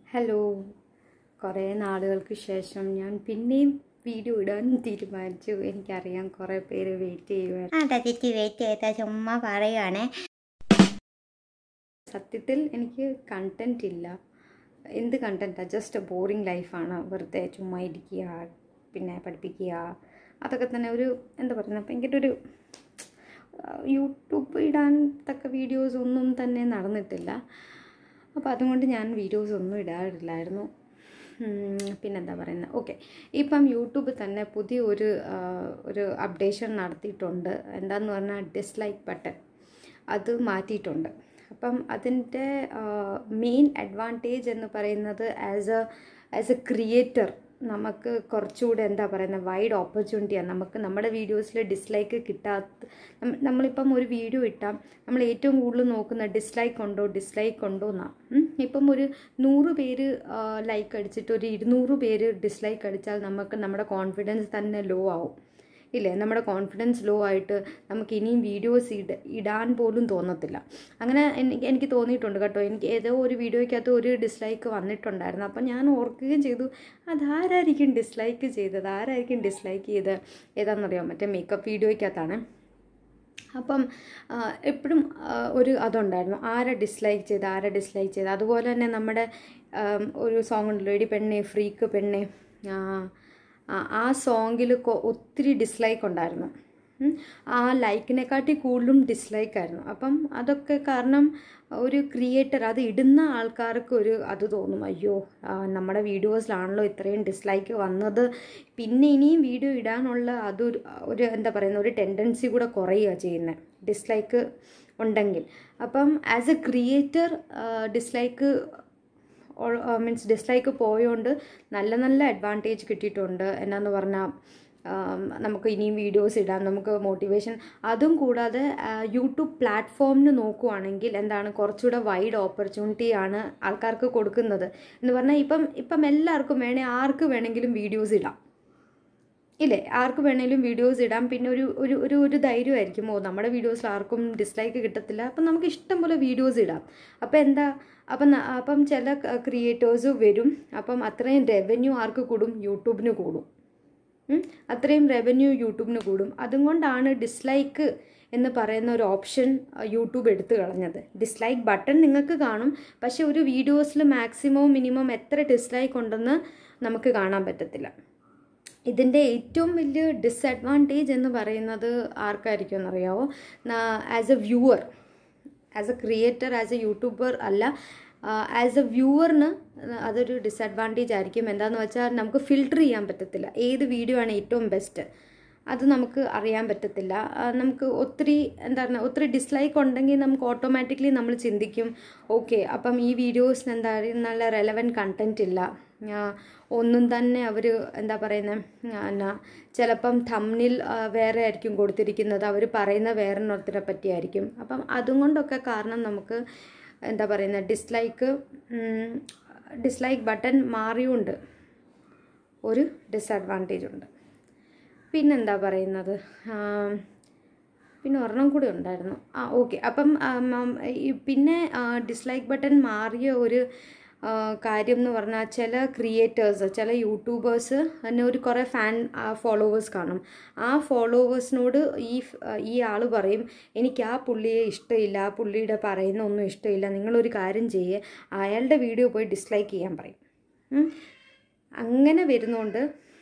Hello കുറേ നാളുകൾക്ക് ശേഷം ഞാൻ പിന്നെയും വീഡിയോ ഇടാൻ തീരുമാനിച്ചു എനിക്കറിയാം കുറേ പേര് വെയിറ്റ് ചെയ്യുക അതാ ചേച്ചി വെയിറ്റ് ചെയ്താൽ ചുമ്മാ പറയുവാണേ സത്യത്തിൽ എനിക്ക് കണ്ടന്റ് ഇല്ല എന്ത് കണ്ടൻറ്റാണ് ജസ്റ്റ് ബോറിങ് ലൈഫാണ് വെറുതെ ചുമ്മാ ഇരിക്കുക പിന്നെ പഠിപ്പിക്കുക അതൊക്കെ തന്നെ ഒരു എന്താ പറയുക ഭയങ്കര ഒരു യൂട്യൂബ് ഇടാൻ തക്ക വീഡിയോസ് ഒന്നും തന്നെ നടന്നിട്ടില്ല അപ്പോൾ അതുകൊണ്ട് ഞാൻ വീഡിയോസ് ഒന്നും ഇടാറില്ലായിരുന്നു ഉം, പിന്നെന്താ പറയുന്നത് ഓക്കെ ഇപ്പം യൂട്യൂബ് തന്നെ പുതിയ ഒരു ആ, ഒരു അപ്ഡേഷൻ നടത്തിയിട്ടുണ്ട് എന്താന്ന് പറഞ്ഞാൽ ഡിസ്ലൈക്ക് ബട്ടൺ അത് മാറ്റിയിട്ടുണ്ട് അപ്പം അതിൻ്റെ മെയിൻ അഡ്വാൻറ്റേജ് എന്ന് പറയുന്നത് as a as a creator നമുക്ക് കുറച്ചുകൂടെ എന്താ പറയുന്നത് വൈഡ് ഓപ്പർച്യൂണിറ്റിയാണ് നമുക്ക് നമ്മുടെ വീഡിയോസിൽ ഡിസ്ലൈക്ക് കിട്ടാത്ത നമ്മ- നമ്മളിപ്പം ഒരു വീഡിയോ ഇട്ടാൽ നമ്മൾ ഏറ്റവും കൂടുതൽ നോക്കുന്ന ഡിസ്ലൈക്ക് ഉണ്ടോ ഡിസ്ലൈക്ക് ഉണ്ടോ എന്നാണ് ഇപ്പം ഒരു നൂറ് പേര് ലൈക്ക് അടിച്ചിട്ട് ഒരു ഇരുന്നൂറ് പേര് ഡിസ്ലൈക്ക് അടിച്ചാൽ നമുക്ക് നമ്മുടെ കോൺഫിഡൻസ് തന്നെ ലോ ആവും ഇല്ലേ നമ്മുടെ കോൺഫിഡൻസ് ലോ ആയിട്ട് നമുക്ക് ഇനിയും വീഡിയോസ് ഇട ഇടാൻ പോലും തോന്നത്തില്ല അങ്ങനെ എനിക്ക് എനിക്ക് തോന്നിയിട്ടുണ്ട് കേട്ടോ എനിക്ക് ഏതോ ഒരു വീഡിയോയ്ക്കകത്ത് ഒരു ഡിസ്ലൈക്ക് വന്നിട്ടുണ്ടായിരുന്നു അപ്പം ഞാൻ ഓർക്കുകയും ചെയ്തു അതാരായിരിക്കും ഡിസ്ലൈക്ക് ചെയ്തത് ആരായിരിക്കും ഡിസ്ലൈക്ക് ചെയ്ത് ഏതാണെന്നറിയാം മറ്റേ മേക്കപ്പ് വീഡിയോയ്ക്കകത്താണ് അപ്പം എപ്പോഴും ഒരു അതുണ്ടായിരുന്നു ആരെ ഡിസ്ലൈക്ക് ചെയ്ത് ആരെ ഡിസ്ലൈക്ക് ചെയ്ത് അതുപോലെ തന്നെ നമ്മുടെ ആം, ഒരു സോങ് ഉണ്ടല്ലോ എടി പെണ്ണെ ഫ്രീക്ക് പെണ്ണെ ആ, ആ, ആ സോങ്ങിൽ ഒത്തിരി ഡിസ്ലൈക്ക് ഉണ്ടായിരുന്നു ഉം. ആ ലൈക്കിനെക്കാട്ടി കൂടുതലും ഡിസ്ലൈക്ക് ആയിരുന്നു അപ്പം അതൊക്കെ കാരണം ഒരു ക്രിയേറ്റർ അത് ഇടുന്ന ആൾക്കാർക്ക് ഒരു അത് തോന്നും അയ്യോ ആ, നമ്മുടെ വീഡിയോസിലാണല്ലോ ഇത്രയും ഡിസ്ലൈക്ക് വന്നത് പിന്നെ ഇനിയും വീഡിയോ ഇടാനുള്ള അതൊരു ഒരു എന്താ പറയുന്ന ഒരു ടെൻഡൻസി കൂടെ കുറയുക ചെയ്യുന്നത് ഡിസ്ലൈക്ക് ഉണ്ടെങ്കിൽ അപ്പം as a creator dislike means dislike പോയോണ്ട് നല്ല നല്ല അഡ്വാൻറ്റേജ് കിട്ടിയിട്ടുണ്ട് എന്നാന്ന് പറഞ്ഞാൽ നമുക്ക് ഇനിയും വീഡിയോസ് ഇടാം നമുക്ക് മോട്ടിവേഷൻ അതും കൂടാതെ ആ, യൂട്യൂബ് പ്ലാറ്റ്ഫോമിന് നോക്കുവാണെങ്കിൽ എന്താണ് കുറച്ചുകൂടെ വൈഡ് ഓപ്പർച്യൂണിറ്റി ആണ് ആൾക്കാർക്ക് കൊടുക്കുന്നത് എന്ന് പറഞ്ഞാൽ ഇപ്പം ഇപ്പം എല്ലാവർക്കും വേണേ ആർക്ക് വേണമെങ്കിലും വീഡിയോസ് ഇടാം ഇല്ലേ ആർക്ക് വേണേലും വീഡിയോസ് ഇടാം പിന്നെ ഒരു ഒരു ഒരു ഒരു ധൈര്യമായിരിക്കും ഓ നമ്മുടെ വീഡിയോസിൽ ആർക്കും ഡിസ്ലൈക്ക് കിട്ടത്തില്ല അപ്പം നമുക്ക് ഇഷ്ടം പോലെ വീഡിയോസ് ഇടാം അപ്പം എന്താ അപ്പം ന- അപ്പം ചില ക്രിയേറ്റേഴ്സ് വരും അപ്പം അത്രയും റവന്യൂ ആർക്ക് കൂടും യൂട്യൂബിന് കൂടും ഉം? അത്രയും റവന്യൂ യൂട്യൂബിന് കൂടും അതുകൊണ്ടാണ് ഡിസ്ലൈക്ക് എന്ന് പറയുന്ന ഒരു ഓപ്ഷൻ യൂട്യൂബ് എടുത്തു കളഞ്ഞത് ഡിസ്ലൈക്ക് ബട്ടൺ നിങ്ങൾക്ക് കാണും പക്ഷെ ഒരു വീഡിയോസിൽ മാക്സിമം മിനിമം എത്ര ഡിസ്ലൈക്ക് ഉണ്ടെന്ന് നമുക്ക് കാണാൻ പറ്റത്തില്ല ഇതിൻ്റെ ഏറ്റവും വലിയ ഡിസഡ്വാൻറ്റേജ് എന്ന് പറയുന്നത് ആർക്കായിരിക്കും എന്നറിയാവോ as a viewer as a creator as a YouTuber അല്ല ആസ് എ വ്യൂവറിന് അതൊരു ഡിസഡ്വാൻറ്റേജ് ആയിരിക്കും എന്താണെന്ന് വെച്ചാൽ നമുക്ക് ഫിൽട്ടർ ചെയ്യാൻ പറ്റത്തില്ല ഏത് വീഡിയോ ആണ് ഏറ്റവും ബെസ്റ്റ് അത് നമുക്ക് അറിയാൻ പറ്റത്തില്ല ആ, നമുക്ക് ഒത്തിരി എന്താ പറയുക ഒത്തിരി ഡിസ്ലൈക്ക് ഉണ്ടെങ്കിൽ നമുക്ക് ഓട്ടോമാറ്റിക്കലി നമ്മൾ ചിന്തിക്കും ഓക്കെ അപ്പം ഈ വീഡിയോസിന് എന്താ പറയുക നല്ല റെലവൻറ്റ് കണ്ടൻറ്റ് ഇല്ല ആ, ഒന്നും തന്നെ അവർ എന്താ പറയുന്നത് എന്നാ ചിലപ്പം തമ്മിൽ വേറെ ആയിരിക്കും കൊടുത്തിരിക്കുന്നത് അവർ പറയുന്ന വേറൊരിടത്തിനെ പറ്റിയായിരിക്കും അപ്പം അതും കൊണ്ടൊക്കെ കാരണം നമുക്ക് എന്താ പറയുന്നത് ഡിസ്ലൈക്ക് ഡിസ്ലൈക്ക് ബട്ടൺ മാറിയുണ്ട് ഒരു ഡിസഡ്വാൻറ്റേജ് ഉണ്ട് പിന്നെന്താ പറയുന്നത് ആം, പിന്നെ ഒരെണ്ണം കൂടി ഉണ്ടായിരുന്നു ആ ഓക്കെ അപ്പം ആം, ആം, ഈ പിന്നെ ഡിസ്ലൈക്ക് ബട്ടൺ മാറിയ ഒരു ആ, കാര്യം എന്ന് പറഞ്ഞാൽ ചില ക്രിയേറ്റേഴ്സ് ചില യൂട്യൂബേഴ്സ് തന്നെ ഒരു കുറേ ഫാൻ ഫോളോവേഴ്സ് കാണും ആ ഫോളോവേഴ്സിനോട് ഈ ഫ്- ഈ ആൾ പറയും എനിക്ക് ആ പുള്ളിയെ ഇഷ്ടമില്ല ആ പുള്ളിയുടെ പറയുന്ന ഒന്നും ഇഷ്ടമില്ല നിങ്ങളൊരു കാര്യം ചെയ്യേ അയാളുടെ വീഡിയോ പോയി ഡിസ്ലൈക്ക് ചെയ്യാൻ പറയും ഉം. അങ്ങനെ വരുന്നോണ്ട്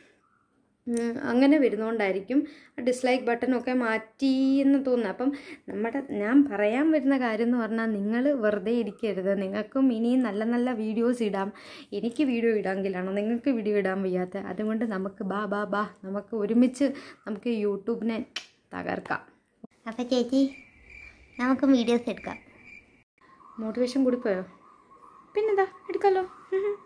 ഉം, അങ്ങനെ വരുന്നോണ്ടായിരിക്കും ഡിസ്ലൈക്ക് ബട്ടണൊക്കെ മാറ്റി എന്ന് തോന്നുന്നത് അപ്പം നമ്മുടെ ഞാൻ പറയാൻ വരുന്ന കാര്യം എന്ന് പറഞ്ഞാൽ നിങ്ങൾ വെറുതെ ഇരിക്കരുത് നിങ്ങൾക്കും ഇനിയും നല്ല നല്ല വീഡിയോസ് ഇടാം എനിക്ക് വീഡിയോ ഇടാമെങ്കിലാണോ നിങ്ങൾക്ക് വീഡിയോ ഇടാൻ വയ്യാത്ത അതുകൊണ്ട് നമുക്ക് ബാ ബാ ബാ നമുക്ക് ഒരുമിച്ച് നമുക്ക് യൂട്യൂബിനെ തകർക്കാം അപ്പം ചേച്ചി നമുക്ക് വീഡിയോസ് എടുക്കാം മോട്ടിവേഷൻ കൂടി പോയോ പിന്നെന്താ എടുക്കാമല്ലോ